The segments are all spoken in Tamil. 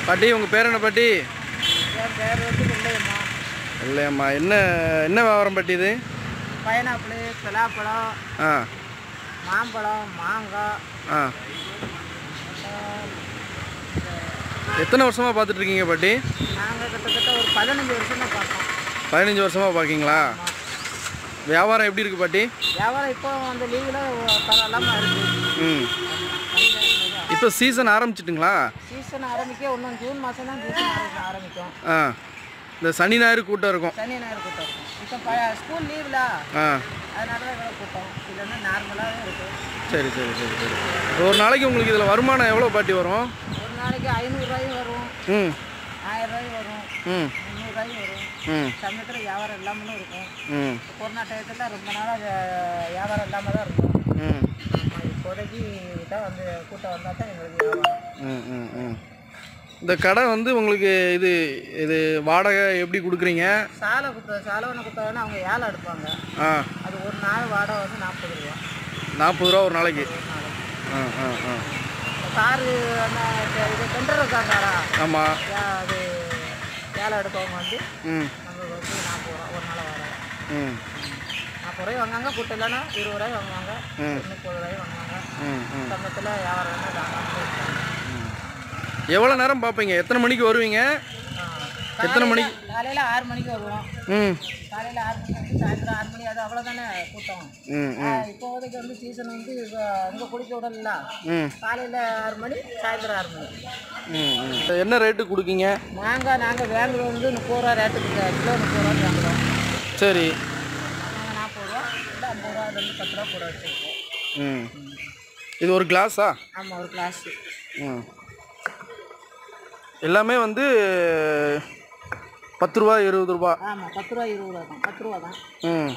பாட்டி உங்கள் பேர் என்ன பாட்டி என் பேர் வந்து வெள்ளையம்மா இல்லையம்மா என்ன என்ன வியாபாரம் பாட்டி இது பைனாப்பிள் பலாப்பழம் ஆ மாம்பழம் மாங்காய் ஆ எத்தனை வருஷமாக பார்த்துட்ருக்கீங்க பாட்டி நாங்கள் கிட்டத்தட்ட ஒரு பதினஞ்சு வருஷம் தான் பார்த்தோம் பதினஞ்சு வருஷமாக பார்க்கீங்களா வியாபாரம் எப்படி இருக்குது பாட்டி வியாபாரம் இப்போ அந்த லீவில் பரவாயில்லாமல் இருக்குது ம் இப்போ சீசன் ஆரம்பிச்சிட்டுங்களா சீசன் ஆரம்பிக்க இன்னும் ஜூன் மாதம் தான் சீசன் ஆரம்பி- ஆரம்பிக்கும் ஆ இந்த சனி ஞாயிறு கூட்டம் இருக்கும் சனி ஞாயிறு கூட்டம் இருக்கும் இப்போ ப ஸ்கூல் லீவில் ஆ அதனால தான் இவ்வளோ கூட்டம் இல்லைன்னா நார்மலாகவே இருக்கும் சரி சரி சரி சரி ஒரு நாளைக்கு உங்களுக்கு இதில் வருமானம் எவ்வளோ பாட்டி வரும் ஒரு நாளைக்கு ஐநூறுரூவாயும் வரும் ம் ஆயிரரூவாயும் வரும் ம் முந்நூறுரூவாயும் வரும் ம் சமயத்தில் வியாபாரம் இல்லாமலும் இருக்கும் ம் கொரோனா டயத்தில் ரொம்ப நாளாக வியாபாரம் இல்லாமல் தான் இருக்கும் ம் ஆமா, இப்போதைக்கு தான் வந்து கூட்டம் வந்தால் தான் எங்களுக்கு வியாபாரம் ம் ம் ம் இந்த கடை வந்து உங்களுக்கு இது இது வாடகை எப்படி கொடுக்குறீங்க சாலை குத்த சாலவனை குத்தவனா அவங்க ஏழை எடுப்பாங்க ஆ அது ஒரு நாள் வாடகை வந்து நாற்பது ரூபா நாற்பது ரூபா ஒரு நாளைக்கு ஒரு நாளைக்கு ஆ ஆ ஆ காரு அந்த ட- இது டெண்டர் இருக்காங்களா ஆமாம் அது ஏழை எடுத்தவங்க வந்து ம் நம்மளுக்கு வந்து நாற்பது ரூபா ஒரு நாள் வாடகை ம் நாற்பது ரூபாய் வாங்குவாங்க கூட்டம் இல்லைன்னா இருபது ரூபாய் வாங்குவாங்க ம். முப்பது ரூபாய் வாங்குவாங்க ம் ம் சமயத்தில் வியாபாரம் வந்து தாராளமா இருக்கும். எவ்வளோ நேரம் பார்ப்பீங்க எத்தனை மணிக்கு வருவீங்க ஆ. எத்தனை மணிக்கு? காலையில் ஆறு மணிக்கு வருவோம் ம் காலையில் ஆறு மணிக்கு சாயந்தரம் ஆறு மணி அது அவ்வளோதானே கூட்டம் ம் ஆ, ம் இப்போதைக்கு வந்து சீசன் வந்து அங்கே குளிக்க விடல ம் காலையில் ஆறு மணி சாயந்தரம் ஆறு மணி ம் ம் என்ன ரேட்டு கொடுக்கீங்க மாங்காய் நாங்கள் வாங்குறது வந்து முப்பது ரூபா ரேட்டுக்கு கிலோ முப்பது ரூபா வாங்குறோம் சரி நாங்கள் நாற்பது ரூபா இல்லை ஐம்பது ரூபா அதுலேருந்து பத்து ரூபா கூட வச்சுருக்கோம் ம் இது ஒரு கிளாஸா ஆமாம் ஒரு கிளாஸு ம் எல்லாமே வந்து பத்து ரூபா இருபது ரூபா ஆமாம் பத்து ரூபா இருபது ரூபா தான் பத்து ரூபா தான் ம்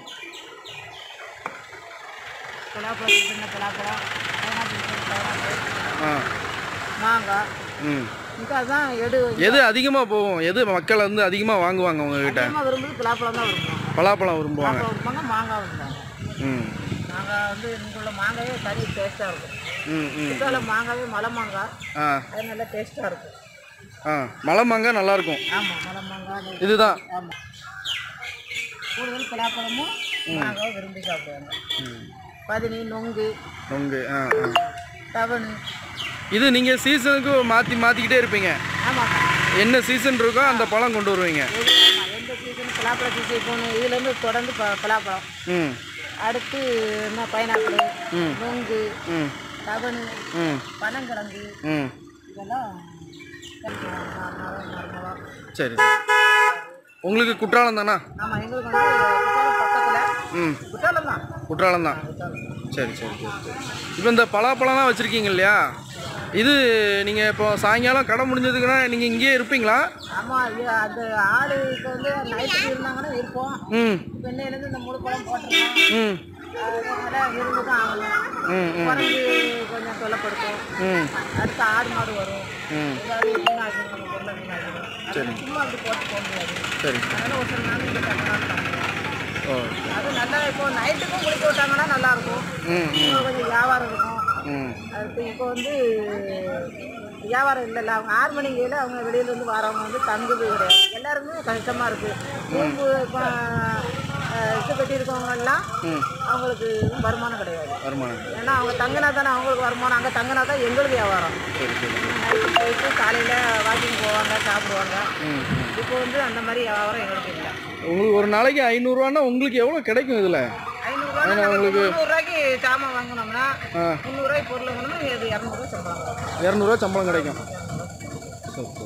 பலாப்பழம் சின்ன பலாப்பழம் பைனாப்பிள் சின்ன பைனாப்பிள் ஆ மாங்காய் ம் ఇంకా அதான் எடு எது அதிகமாக போகும் எது மக்கள் வந்து அதிகமாக வாங்குவாங்க உங்ககிட்ட அதிகமாக விரும்புறது பலாப்பழம் தான் விரும்புவோம் பலாப்பழம் விரும்புவாங்க பலாப்பழம் விரும்புவாங்க மாங்காய் விரும்புவாங்க ம் மாங்காய் வந்து இங்கே உள்ள மாங்காயே தனி டேஸ்ட்டாக இருக்கும் ம் ம் குற்றால மாங்காவே மலை மாங்காய் ஆ அது நல்லா டேஸ்ட்டாக இருக்கும் ஆ மலை மாங்காய் நல்லாயிருக்கும் ஆமாம் மலை மாங்காய் இதுதான் ஆமாம் கூடுதல் பலாப்பழமும் மாங்காய் விரும்பி சாப்பிடுவாங்க பதினி நொங்கு நொங்கு ஆ ஆ தவணு இது நீங்கள் சீசனுக்கு மாற்றி மாற்றிக்கிட்டே இருப்பீங்க ஆமாம் என்ன சீசன் இருக்கோ அந்த பழம் கொண்டு வருவீங்க எது ஆமாம் எந்த சீசன் பலாப்பழ சீசன் போகணும் இதுலேருந்து தொடர்ந்து ப பலாப்பழம் ம் அடுத்து என்ன பைனாப்பிள் நொங்கு ம் தவணு ம் பனங்கிழங்கு ம் இதெல்லாம் நார்மலாக சரி உங்களுக்கு குற்றாலம் தானா ஆமாம் எங்களுக்கு வந்து குற்றாலம் பக்கத்தில் ம் குற்றாலம் தான் குற்றாலம் தான் குற்றாலம் சரி சரி சரி சரி இப்போ இந்த பலாப்பழம்லாம் வச்சுருக்கீங்க இல்லையா இது நீங்கள் இப்போ சாயங்காலம் கடை முடிஞ்சதுக்குன்னா நீங்கள் இங்கேயே இருப்பீங்களா ஆமாம் இது அந்த ஆடு இப்போ வந்து நைட்டுக்கு இருந்தாங்கன்னா இருப்போம் ம் வெண்ணையிலேருந்து இந்த முழு பழம் போட்டுருக்கோம் ம் அதனால இருந்து தான் ஆகணும் ம் ம் குறைஞ்சி கொஞ்சம் தொல்லைப்படுத்தும் ம் அடுத்து ஆடு மாடு வரும் ம் ஏதாவது வீணாகிடும் நம்ம பொருளை வீணாகிடும் சரி. அது சும்மா அப்படி போட்டு போக முடியாது சரி அதனால ஒரு சில நாள் இங்கே தங்கலாம் தங்குவோம் ஓகே அது நல்லா இப்போ நைட்டுக்கும் குளிக்க விட்டாங்கன்னா நல்லா இருக்கும் ம் ம் இன்னும் கொஞ்சம் வியாபாரம் இருக்கும் ம் அடுத்து இப்போ வந்து வியாபாரம் இல்லைல்ல அவங்க ஆறு மணிக்கையில் அவங்க வெளியிலேருந்து வரவங்க வந்து தங்குது கிடையாது எல்லாருமே கஷ்டமாக இருக்குது பூம்பு இப்போ அஹ், இது கட்டியிருக்கவங்கெல்லாம் ம் அவங்களுக்கு வருமானம் கிடையாது வருமானம் ஏன்னா அவங்க தங்கினா தானே அவங்களுக்கு வருமானம் அங்கே தங்கினா தான் எங்களுக்கு வியாபாரம் சரி சரி நைட்டு போயிட்டு காலையில் வாக்கிங் போவாங்க சாப்பிடுவாங்க ம் ம் இப்போ வந்து அந்த மாதிரி வியாபாரம் எங்களுக்கு இல்லை உங்களுக்கு ஒரு நாளைக்கு ஐநூறுரூவான்னா உங்களுக்கு எவ்வளோ கிடைக்கும் இதில் ஐநூறுரூவா முந்நூறுரூவாய்க்கு சாமான் வாங்கினோம்னா ஆ முந்நூறுரூவாய்க்கு பொருள் வாங்கினோம்னா இது இரநூறுவா சம்பளம் இரநூறுவா சம்பளம் கிடைக்கும் சரி சரி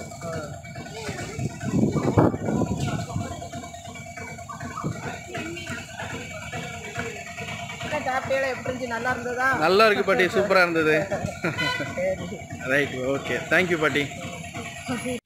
சாப்பிட்டே எப்படி இருந்துச்சு நல்லா இருந்ததா நல்லா இருக்கு பாட்டி சூப்பராக இருந்தது சரி ரைட் ஓகே தேங்க்யூ பாட்டி